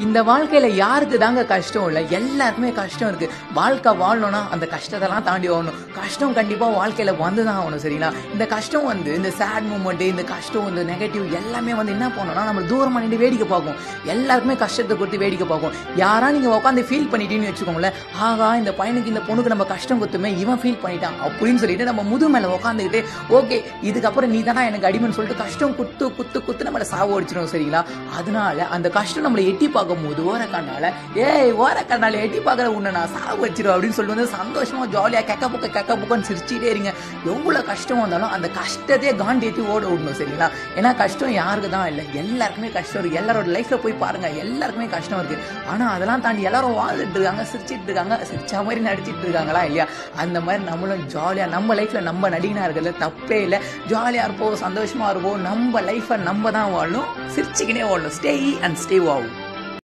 இந்த வாழ்க்கையில யாருக்கு தாங்க கஷ்டம் இல்லை எல்லாருக்குமே கஷ்டம் இருக்கு வாழ்க்கை வாழணும்னா அந்த கஷ்டத்தெல்லாம் தாண்டி வாழணும் கஷ்டம் கண்டிப்பா வாழ்க்கையில வந்து தான் ஆகணும் சரிங்களா இந்த கஷ்டம் வந்து இந்த சேட் மூமெண்ட் இந்த கஷ்டம் இந்த நெகட்டிவ் எல்லாமே வந்து என்ன பண்ணணும்னா நம்ம தூரமா நின்று வேடிக்கை பார்க்கும் எல்லாருக்குமே கஷ்டத்தை கொடுத்து வேடிக்கை பார்க்கும் யாரா நீங்க உட்காந்து ஃபீல் பண்ணிட்டீங்கன்னு வச்சுக்கோங்களேன் ஆகா இந்த பையனுக்கு இந்த பொண்ணுக்கு நம்ம கஷ்டம் கொடுத்துமே இவன் ஃபீல் பண்ணிட்டான் அப்படின்னு சொல்லிட்டு நம்ம முது மேல உட்காந்துக்கிட்டு ஓகே இதுக்கப்புறம் நீ தானே எனக்கு அடிமைன்னு சொல்லிட்டு கஷ்டம் குத்து குத்து குத்து நம்மளை சாவு அடிச்சிடும் சரிங்களா அதனால அந்த கஷ்டம் நம்மளை எட்டி பார்க்கும் போது ஓர கண்ணால ஏய் ஓர கண்ணால எட்டி பார்க்கற உன்னை நான் சாவு வச்சிருவேன் அப்படின்னு சொல்லிட்டு வந்து சந்தோஷமா ஜாலியா கெக்க புக்க கெக்க புக்கன்னு சிரிச்சிட்டே இருங்க எவ்வளவு கஷ்டம் வந்தாலும் அந்த கஷ்டத்தையே காண்டி ஏற்றி ஓட விடணும் சரிங்களா ஏன்னா கஷ்டம் யாருக்கு தான் இல்லை எல்லாருக்குமே கஷ்டம் இருக்கு எல்லாரோட லைஃப்ல போய் பாருங்க எல்லாருக்குமே கஷ்டம் இருக்கு ஆனா அதெல்லாம் தாண்டி எல்லாரும் வாழ்ந்துட்டு இருக்காங்க சிரிச்சிட்டு இருக்காங்க சிரிச்ச மாதிரி நடிச்சிட்டு இருக்காங்களா இல்லையா அந்த மாதிரி நம்மளும் ஜாலியா நம்ம லைஃப்ல நம்ம நடிகனா இருக்கிறது தப்பே இல்லை ஜாலியா இருப்போம் சந்தோஷமா இருப்போம் நம்ம லைஃப்பை நம்ம தான் வாழணும் சிரிச்சுக்கினே வாழணும் ஸ்டே அண்ட் ஸ்டே ஆகும்